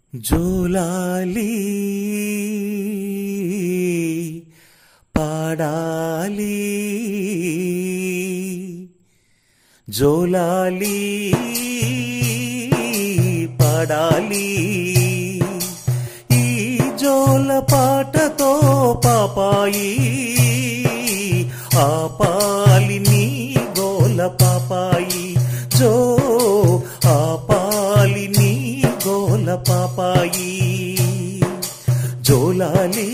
జోలాలి పాడాలి జోలాలి పాడాలి ఈ జోల పాటతో పాపాయి ఆపాలి నీ గోల పాపాయి జో ఆపాలి నీ గోల పాపాయి జోలాలి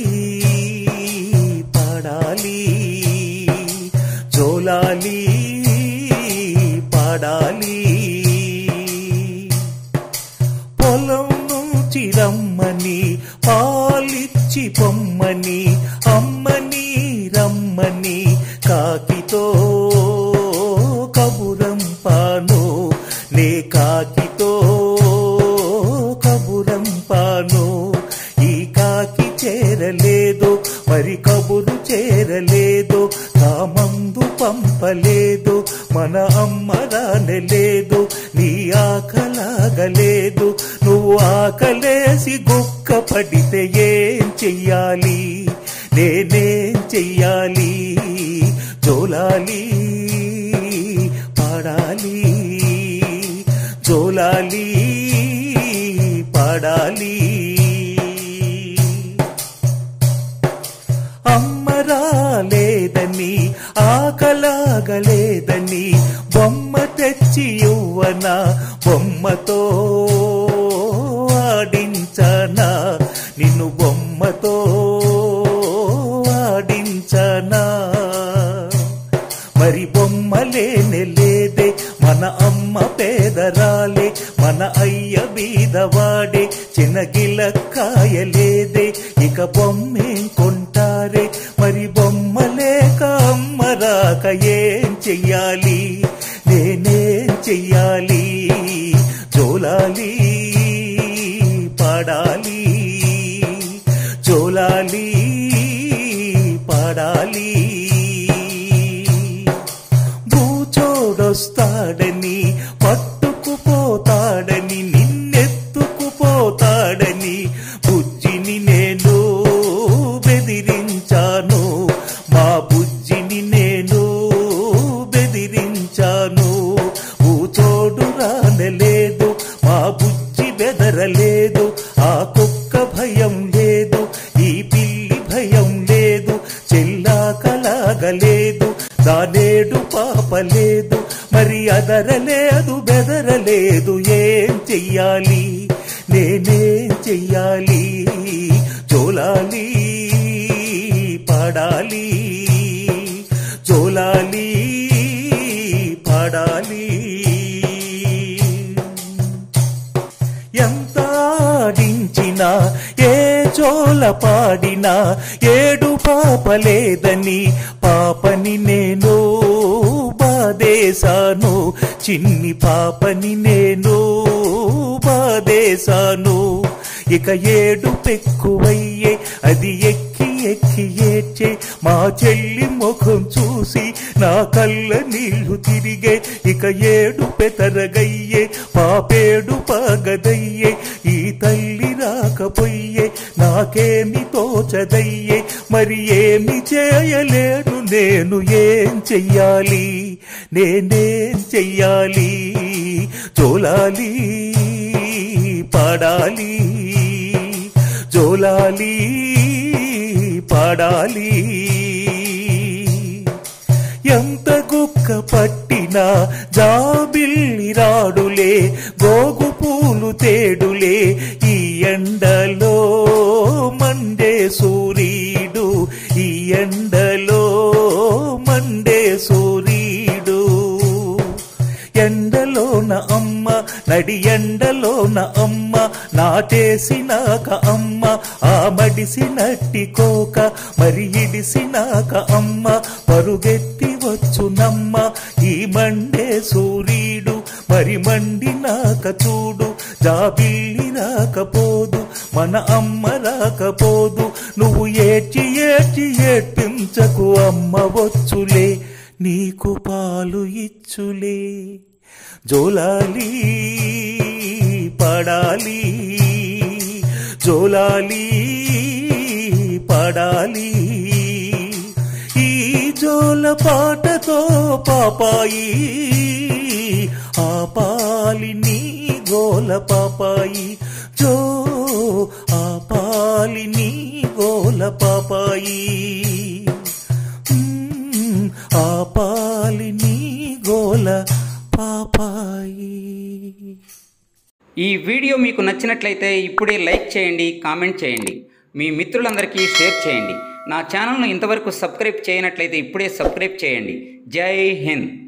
పాడాలి జోలాలి పాడాలి పొలం నుంచి రమ్మని పాలిచ్చి పొమ్మని అమ్మని రమ్మని కాకితో కబురంపాను నే కాకితో కబురంపాను ఈ కాకి చేరలేదు మరి కబురు చేరలేదు కామందు పంపలేదు మన అమ్మ రానలేదు నీ ఆకలాగలేదు నువ్వు ఆకలేసి గుక్క పడితే ఏం చెయ్యాలి నేనేం చెయ్యాలి జోలాలి పాడాలి జోలాలి పాడాలి అమ్మ రాలేదని ఆకలాగలేదని బొమ్మ తెచ్చి ఇవ్వన బొమ్మతో ఆడించనా నిన్ను బొమ్మతో ఆడించనా మరి బొమ్మలేనే లేదే మన అమ్మ పేదరాలే మన అయ్య బీదవాడే చిన్నగిలక్కాయలేదే ఇక బొమ్మేం కొంటారే మరి బొమ్మలేక అమ్మ రాక ఏం చెయ్యాలి నేనేం చెయ్యాలి జోలాలి పాడాలి జోలాలి పాడాలి భూచోడొస్తాడని పట్టుకుపోతాడని నిన్నెత్తుకుపోతాడని బుజ్జిని నేను బెదిరించాను మా బుజ్జిని నేను బెదిరించాను భూచోడు రానలేదు మా బుజ్జి బెదరలేదు ఆ కుక్క భయం లేదు ఈ పిల్లి భయం లేదు చెల్లాకలాగలేదు దానేడు పాపలేదు మరి అదరలేదు బెదరలేదు ఏం చెయ్యాలి నేనేం చెయ్యాలి జోలాలి పాడాలి జోలాలి పాడాలి ఎంత ఆడించినా ఏ చోల పాడినా ఏడు పాపలేదని పాపని నేను బాధేశాను చిన్ని పాపని నేను బాధేశాను ఇక ఏడు పెక్కువయ్యే అది ఎక్కి ఎక్కి ఏడ్చే మా చెల్లి ముఖం చూసి నా కళ్ళ నీళ్లు తిరిగే ఇక ఏడు పెతరగయ్యే పాపేడు పాగదయ్యే ఈ తల్లి రాకపోయ్యే నాకేమి తోచదయ్యే మరి ఏమి చేయలేను నేను ఏం చెయ్యాలి నేనేం చెయ్యాలి జోలాలి పాడాలి జోలాలి పాడాలి ఎంత గుక్క పట్టినా జాబిల్లి రాడులే గోగు పూలు తేడులే ఈ ఎండలో మండే సూర్యుడు ఈ ఎండలో మండే సూర్యుడు ఎండలోన అమ్మ నడి ఎండలోన అమ్మ నాటేసినాక అమ్మ ఆ మడిసినట్టి కోక మరి ఇడిసినాక అమ్మ పరుగెత్తి వచ్చునమ్మ ఈ మండే సూర్యుడు మరి మండినాక చూడు జాబిల్లి రాకపోదు మన అమ్మ రాకపోదు నువ్వు ఏడ్చి ఏడ్చి ఏడ్పించకు అమ్మ వచ్చులే నీకు పాలు ఇచ్చులే జోలాలి పడాలి జోలాలి పాడాలి ఈ జోల పాటతో పాపాయి ఆపాలి నీ గోల పాపాయి జో ఆపాలి నీ గోల పాపాయి మ్మ్, ఆపాలి నీ గోల పాపాయి ఈ వీడియో మీకు నచ్చినట్లయితే ఇప్పుడే లైక్ చేయండి కామెంట్ చేయండి మీ మిత్రులందరికీ షేర్ చేయండి నా ఛానల్ను ఇంతవరకు సబ్స్క్రైబ్ చేయనట్లయితే ఇప్పుడే సబ్స్క్రైబ్ చేయండి జై హింద్